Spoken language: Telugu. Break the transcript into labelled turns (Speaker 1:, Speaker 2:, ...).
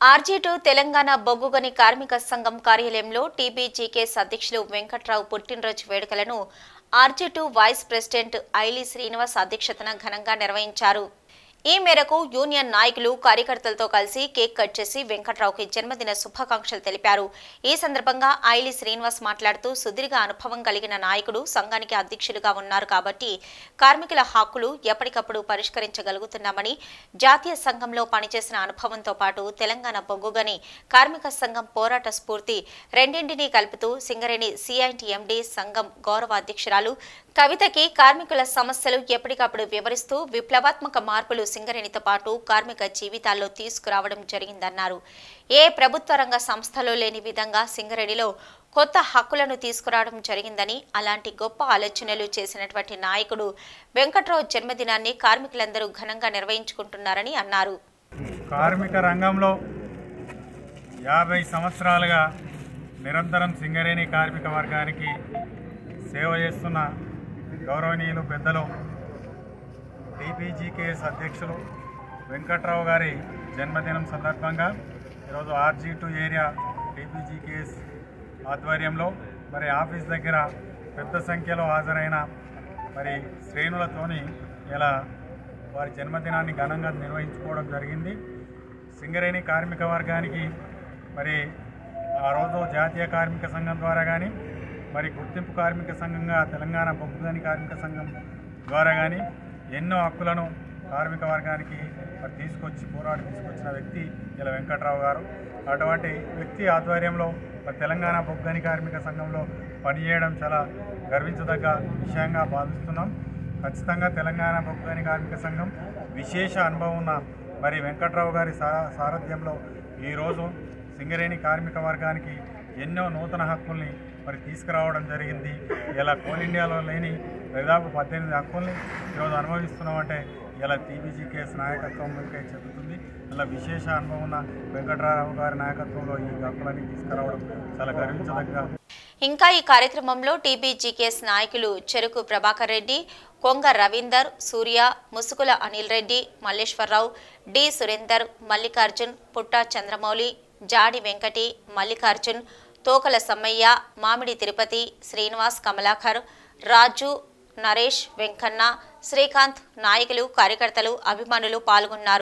Speaker 1: ఆర్జీటు తెలంగాణ బొగ్గుగని కార్మిక సంఘం కార్యాలయంలో టీబీజీకేఎస్ అధ్యక్షులు వెంకట్రావు పుట్టినరోజు వేడుకలను ఆర్జీటు వైస్ ప్రెసిడెంట్ ఐలి శ్రీనివాస్ అధ్యక్షతన ఘనంగా నిర్వహించారు ఈ మేరకు యూనియన్ నాయకులు కార్యకర్తలతో కలిసి కేక్ కట్ చేసి వెంకట్రావుకి జన్మదిన శుభాకాంక్షలు తెలిపారు ఈ సందర్భంగా ఐలి శ్రీనివాస్ మాట్లాడుతూ సుదీర్ఘ అనుభవం కలిగిన నాయకుడు సంఘానికి అధ్యక్షులుగా ఉన్నారు కాబట్టి కార్మికుల హక్కులు ఎప్పటికప్పుడు పరిష్కరించగలుగుతున్నామని జాతీయ సంఘంలో పనిచేసిన అనుభవంతో పాటు తెలంగాణ బొగ్గుగని కార్మిక సంఘం పోరాట స్ఫూర్తి రెండింటినీ కలుపుతూ సింగరేణి సిఐటి ఎండి సంఘం గౌరవ అధ్యక్షురాలు కవితకి కార్మికుల సమస్యలు ఎప్పటికప్పుడు వివరిస్తూ విప్లవాత్మక మార్పులు సింగరేణితో పాటు కార్మిక జీవితాల్లో తీసుకురావడం జరిగిందన్నారు ఏ ప్రభుత్వ రంగ సంస్థలో లేని విధంగా సింగరేణిలో కొత్త హక్కులను తీసుకురావడం జరిగిందని అలాంటి గొప్ప ఆలోచనలు చేసినటువంటి నాయకుడు వెంకట్రావు జన్మదినాన్ని కార్మికులందరూ ఘనంగా నిర్వహించుకుంటున్నారని అన్నారు
Speaker 2: కార్మిక రంగంలో యాభై సంవత్సరాలుగా నిరంతరం సింగరేణి కార్మిక వర్గానికి సేవ చేస్తున్న గౌరవనీయులు పెద్దలు టీపీజీకేఎస్ అధ్యక్షులు వెంకట్రావు గారి జన్మదినం సందర్భంగా ఈరోజు ఆర్జీ టూ ఏరియా టీపీజీకేఎస్ ఆధ్వర్యంలో మరి ఆఫీస్ దగ్గర పెద్ద సంఖ్యలో హాజరైన మరి శ్రేణులతోని ఇలా వారి జన్మదినాన్ని ఘనంగా నిర్వహించుకోవడం జరిగింది సింగరేణి కార్మిక వర్గానికి మరి ఆ రోజు జాతీయ కార్మిక సంఘం ద్వారా కానీ మరి గుర్తింపు కార్మిక సంఘంగా తెలంగాణ బొగ్గుగని కార్మిక సంఘం ద్వారా కానీ ఎన్నో హక్కులను కార్మిక వర్గానికి మరి తీసుకొచ్చి పోరాడి తీసుకొచ్చిన వ్యక్తి ఇలా వెంకట్రావు గారు అటువంటి వ్యక్తి ఆధ్వర్యంలో మరి తెలంగాణ బొగ్గని కార్మిక సంఘంలో పనిచేయడం చాలా గర్వించదగ్గ విషయంగా భావిస్తున్నాం ఖచ్చితంగా తెలంగాణ బొగ్గని కార్మిక సంఘం విశేష అనుభవం ఉన్న మరి వెంకట్రావు గారి సా సారథ్యంలో ఈరోజు సింగరేణి కార్మిక వర్గానికి ఎన్నో నూతన హక్కుల్ని మరి తీసుకురావడం జరిగింది ఇలా కోల్ ఇండియాలో లేని దాదాపు పద్దెనిమిది హక్కుల్ని ఈరోజు అనుభవిస్తున్నామంటే ఇలా టీబీజీ కేసు నాయకత్వంలోకే చెబుతుంది ఇలా విశేష అనుభవం ఉన్న వెంకట్రావు గారి నాయకత్వంలో ఈ హక్కులన్నీ తీసుకురావడం చాలా గర్వించదగ్గ
Speaker 1: ఇంకా ఈ కార్యక్రమంలో టీబీజీకేఎస్ నాయకులు చెరుకు ప్రభాకర్ రెడ్డి కొంగ రవీందర్ సూర్య ముసుగుల అనిల్ రెడ్డి మల్లేశ్వరరావు డి సురేందర్ మల్లికార్జున్ పుట్టా చంద్రమౌళి జాడి వెంకటి మల్లికార్జున్ తోకల సమ్మయ్య మామిడి తిరుపతి శ్రీనివాస్ కమలాకర్ రాజు నరేష్ వెంకన్న శ్రీకాంత్ నాయకులు కార్యకర్తలు అభిమానులు పాల్గొన్నారు